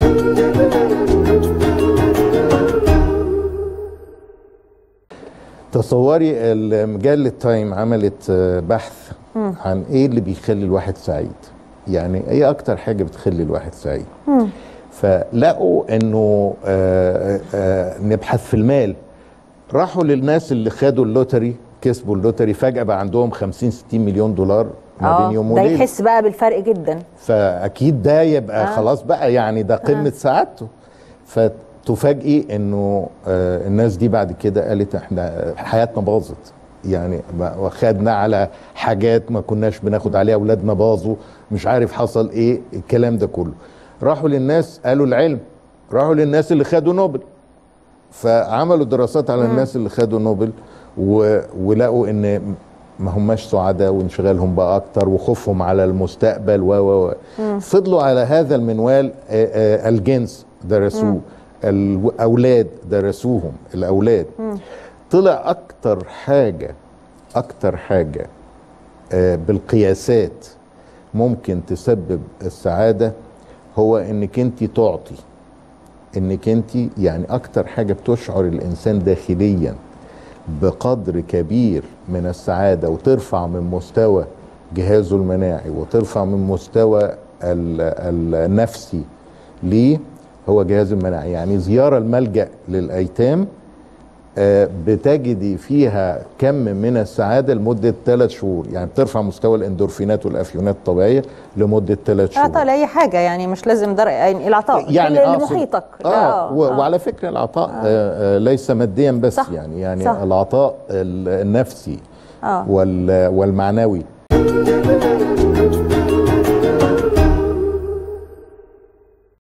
تصوري مجلة تايم عملت بحث عن ايه اللي بيخلي الواحد سعيد يعني ايه اكتر حاجة بتخلي الواحد سعيد فلقوا انه آه، آه، نبحث في المال راحوا للناس اللي خدوا اللوتري كسبوا اللوتري فجأة بقى عندهم 50 60 مليون دولار ما بين يوم ده وليلة يحس بقى بالفرق جدا فاكيد ده يبقى آه. آه. خلاص بقى يعني ده قمه آه. سعادته فتفاجئي انه آه الناس دي بعد كده قالت احنا حياتنا باظت يعني ما- خدنا على حاجات ما كناش بناخد عليها اولادنا باظوا مش عارف حصل ايه الكلام ده كله راحوا للناس قالوا العلم راحوا للناس اللي خدوا نوبل فعملوا دراسات على الناس اللي خدوا نوبل و... ولقوا ان ما هماش سعداء وانشغالهم بقى اكتر وخوفهم على المستقبل و و و فضلوا على هذا المنوال آه، آه، الجنس درسوه الاولاد درسوهم الاولاد طلع اكتر حاجه اكتر حاجه آه، بالقياسات ممكن تسبب السعاده هو انك انت تعطي انك انت يعني اكتر حاجه بتشعر الانسان داخليا بقدر كبير من السعاده وترفع من مستوى جهازه المناعي وترفع من مستوى ال- ال- النفسي ليه هو جهاز المناعي يعني زياره الملجا للايتام آه، بتجدي فيها كم من السعاده لمده ثلاث شهور يعني بترفع مستوى الاندورفينات والافيونات الطبيعيه لمده ثلاث شهور اعطى لاي حاجه يعني مش لازم در... يعني العطاء يعني يعني أقصد- لمحيطك اه, و- وعلى فكره العطاء آه. آه ليس ماديا بس صح. يعني يعني صح. العطاء ال- النفسي آه. وال والمعنوي